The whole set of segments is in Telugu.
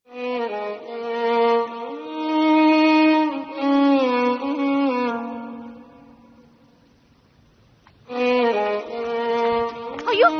అయ్యో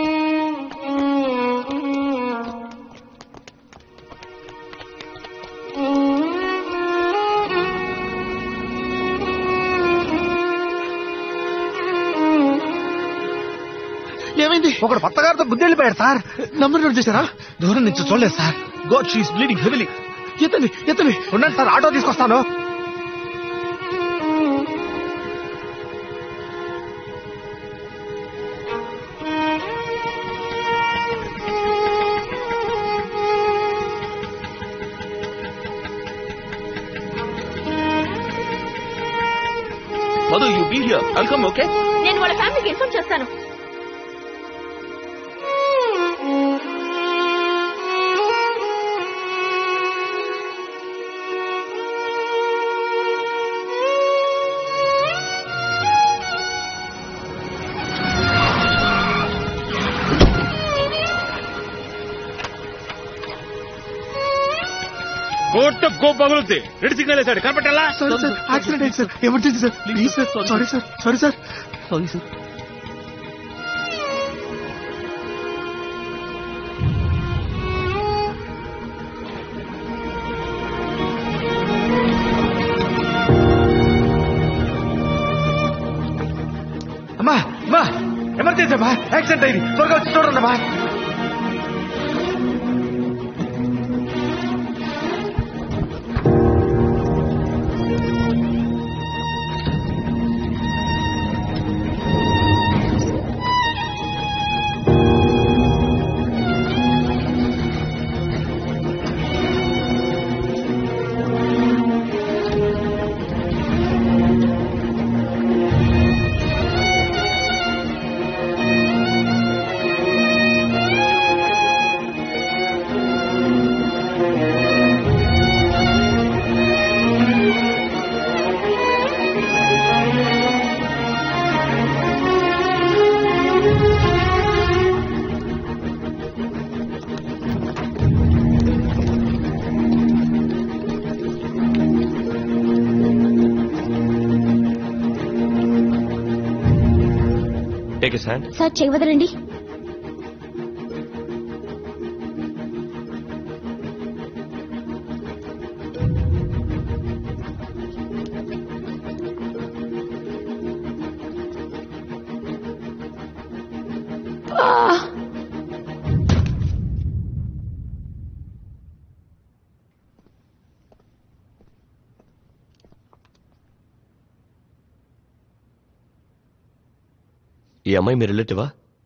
ఏమైంది ఒకడు పత్తగారితో బుద్ధి వెళ్ళిపోయాడు సార్ నంబర్ నోట్ చేశారా దూరం నుంచి చూడలేదు sir god she's bleeding heavily ఎత్తండి ఎత్తండి ఉండండి సార్ ఆటో తీసుకొస్తాను Madhu you be here I'll come okay నేను వాళ్ళ ఫ్యామిలీకి ఇన్ఫార్మ్ చేస్తాను కోర్టు గో పగులుద్ది రెడ్ సిగ్నల్ వేసాడు కనపట్టాలా సారీ సార్ యాక్సిడెంట్ అయింది sir emergency sir please sir sorry sir sorry sir sorry sir అమ్మా అమ్మా ఎమర్జెన్సీ అమ్మా యాక్సిడెంట్ అయింది త్వరగా వచ్చి చూడండి అమ్మా టేక్ ఎస్ హ్యాండ్ సార్ చెయ్యి వదలండి ఈ అమ్మాయి మీ రిలేటివా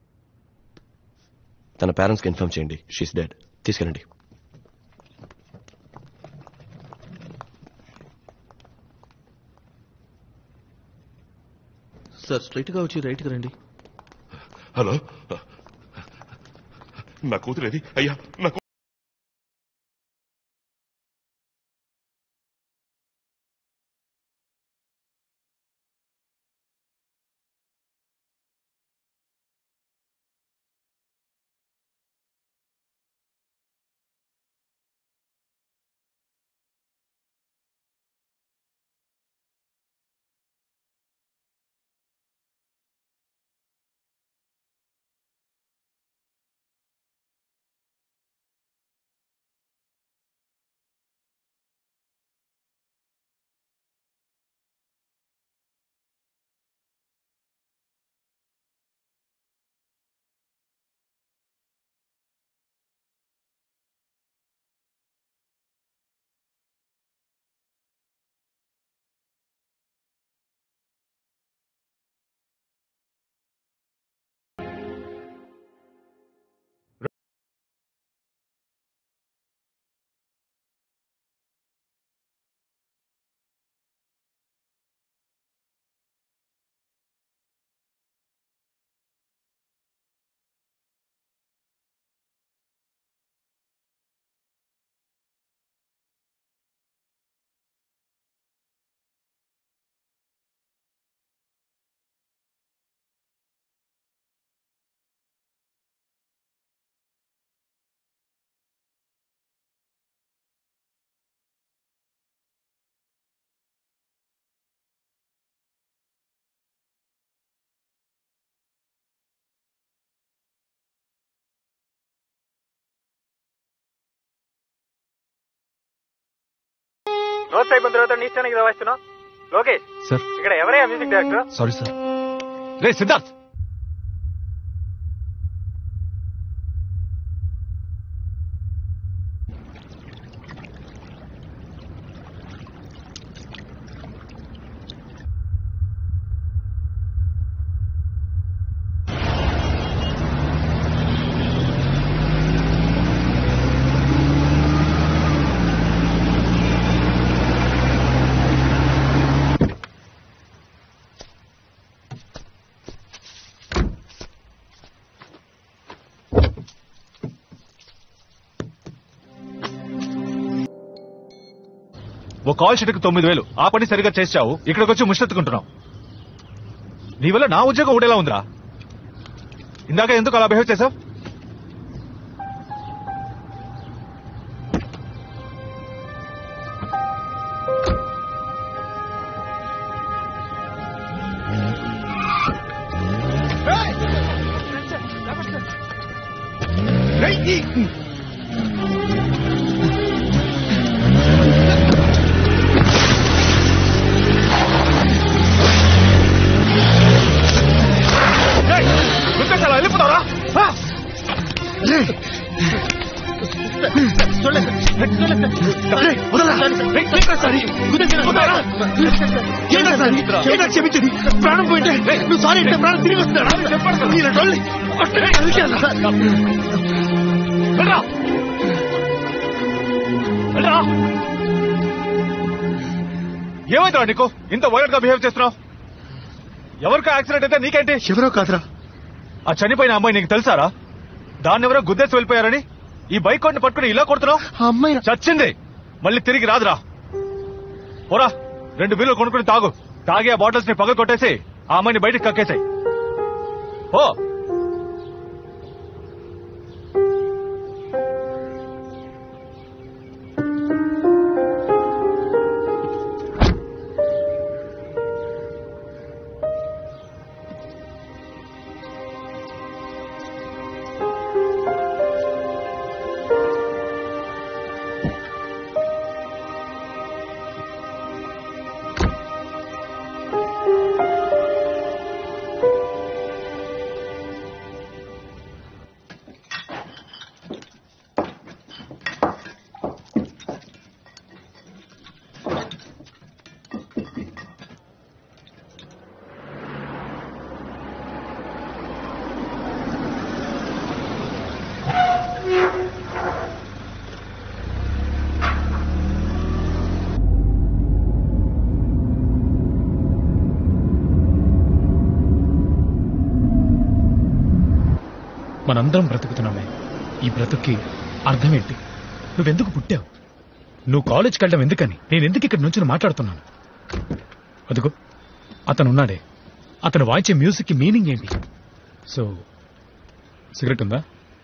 తన పేరెంట్స్కి ఇన్ఫార్మ్ చేయండి షీస్ డెడ్ తీసుకెళ్ళండి సార్ స్ట్రైట్ గా వచ్చి రైట్ కి రండి హలో నా కూతురేది అయ్యా నా కూ- నోట్స్ అయిపోయిన తర్వాత నీ ఇష్టానికి రాస్తున్నావు లోకేష్ సార్ ఇక్కడ ఎవరయ్యా మ్యూజిక్ డైరెక్టర్ సారీ సార్ రే సిద్ధార్థ్ ఒక కాల్ షీట్కి తొమ్మిది వేలు ఆ పని సరిగా చేసావు ఇక్కడికి వచ్చి ముష్టెత్తుకుంటున్నావు నీ వల్ల నా ఉద్యోగం ఊడేలా ఉందిరా ఇందాక ఎందుకు అలా బిహేవ్ చేసావు గుర్తించాలా వెళ్ళిపోతావరా క్షమించండి ప్రాణం పోయింటే నువ్వు సారీ అంటే ప్రాణం తిరిగి వస్తున్నాడా నీలాంటి వాళ్ళని అట్టనే కలిశాను సార్. వెళ్ళరా వెళ్ళరా ఏమైందిరా నీకు ఇంత వైలెంట్ గా బిహేవ్ చేస్తున్నావు ఎవరికో యాక్సిడెంట్ అయితే నీకేంటి ఎవరో కాదురా ఆ చనిపోయిన అమ్మాయి నీకు తెలుసారా దాన్ని ఎవరో గుద్దేసి వెళ్ళిపోయారని ఈ బైక్ కొట్టి పట్టుకుని ఇలా కొడుతున్నావు ఆ అమ్మాయి చచ్చింది మళ్ళీ తిరిగి రాదురా పోరా రెండు బిల్లు కొనుక్కుని తాగు తాగి ఆ బాటిల్స్ ని పగలు కొట్టేసి ఆ అమ్మాయిని బయటికి కక్కేసాయి ఓ మనందరం బ్రతుకుతున్నామే ఈ బ్రతుక్కి అర్థమేంటి నువ్వెందుకు పుట్టావు నువ్వు కాలేజ్కి వెళ్ళడం ఎందుకని నేను ఎందుకు ఇక్కడ నుంచి మాట్లాడుతున్నాను అదిగో అతను ఉన్నాడే అతను వాయించే మ్యూజిక్కి మీనింగ్ ఏంటి సో సిగరెట్ ఉందా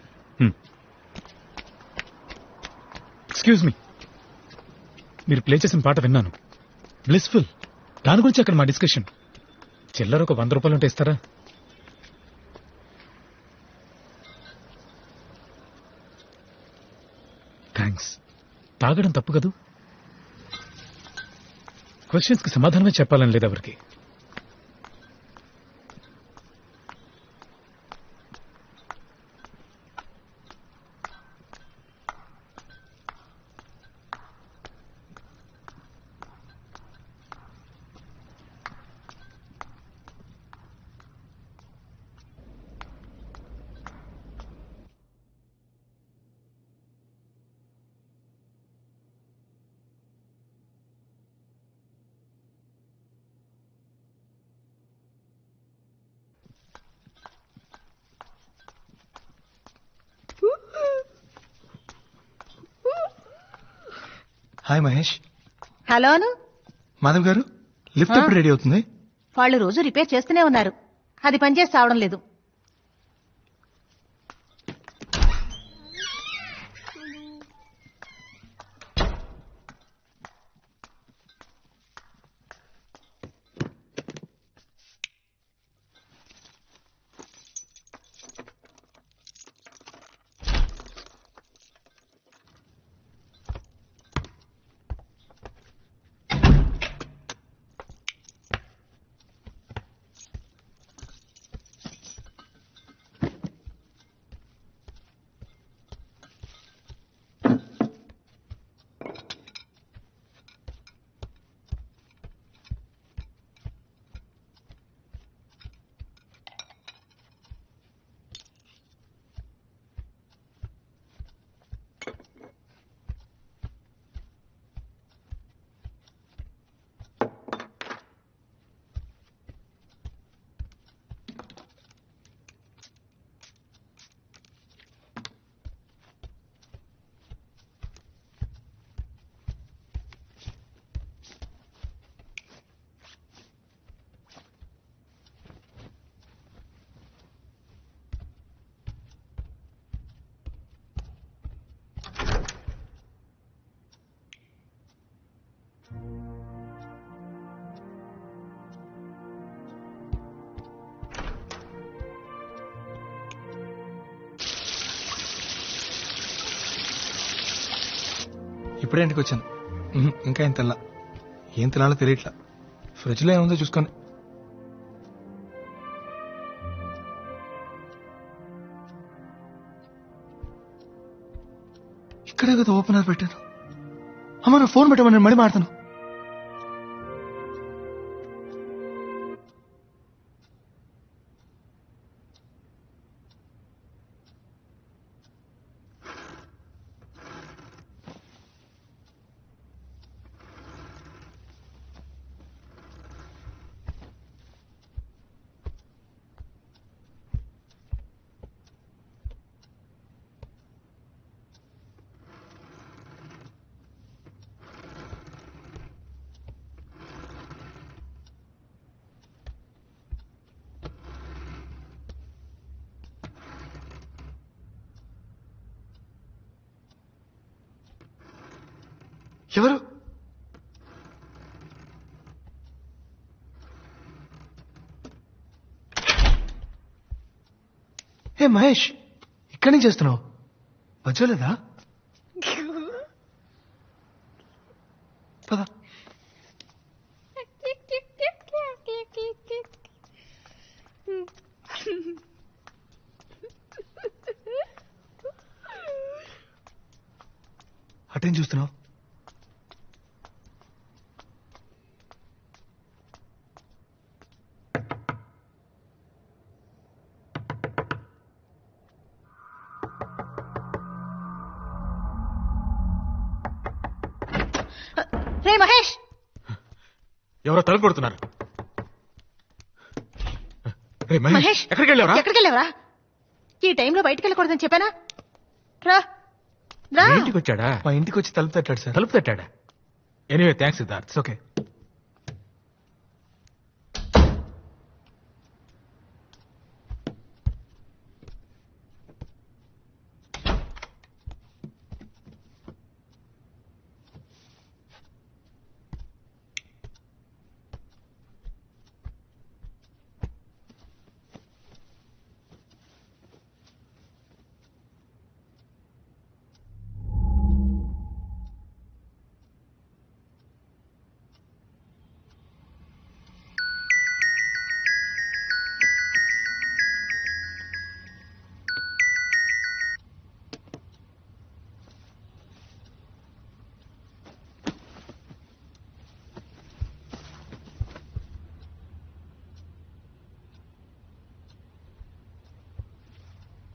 ఎక్స్క్యూజ్ మీ మీరు ప్లే చేసిన పాట విన్నాను బ్లిస్ఫుల్ దాని గురించి అక్కడ మా డిస్కషన్ చిల్లర ఒక వంద రూపాయలు ఉంటే ఇస్తారా థ్యాంక్స్ తాగడం తప్పు కదూ క్వశ్చన్స్ కి సమాధానమే చెప్పాలని లేదు ఎవరికి హాయ్ మహేష్ హలోను మాధవ్ గారు లిఫ్ట్ ఎప్పుడు రెడీ అవుతుంది వాళ్ళు రోజు రిపేర్ చేస్తూనే ఉన్నారు అది పనిచేసి రావడం లేదు ఇప్పుడే ఇంటికి వచ్చాను ఉహుం, ఇంకా ఏం తెల్లా ఏం తినాలో తెలియట్లా ఫ్రిడ్జ్ లో ఏముందో చూసుకొని ఇక్కడే కదా ఓపెనర్ పెట్టాను అమ్మ నా ఫోన్ పెట్టమని నేను మడి మాడతాను ఎవరు ఏ మహేష్ ఇక్కడి నుంచి చేస్తున్నావు మధ్యలేదా పద అటేం చూస్తున్నావు రే మహేష్ ఎవరో తలుపు కొడుతున్నారు రే మహేష్ మహేష్ ఎక్కడికి వెళ్ళావరా ఎక్కడికి వెళ్ళావరా ఈ టైంలో బయటికి వెళ్ళకూడదని చెప్పానా రా రా ఇంటికి వచ్చాడా మా ఇంటికి వచ్చి తలుపు తట్టాడు సార్ తలుపు తట్టాడా ఎనీవే థ్యాంక్స్ సిద్ధార్థ్ ఓకే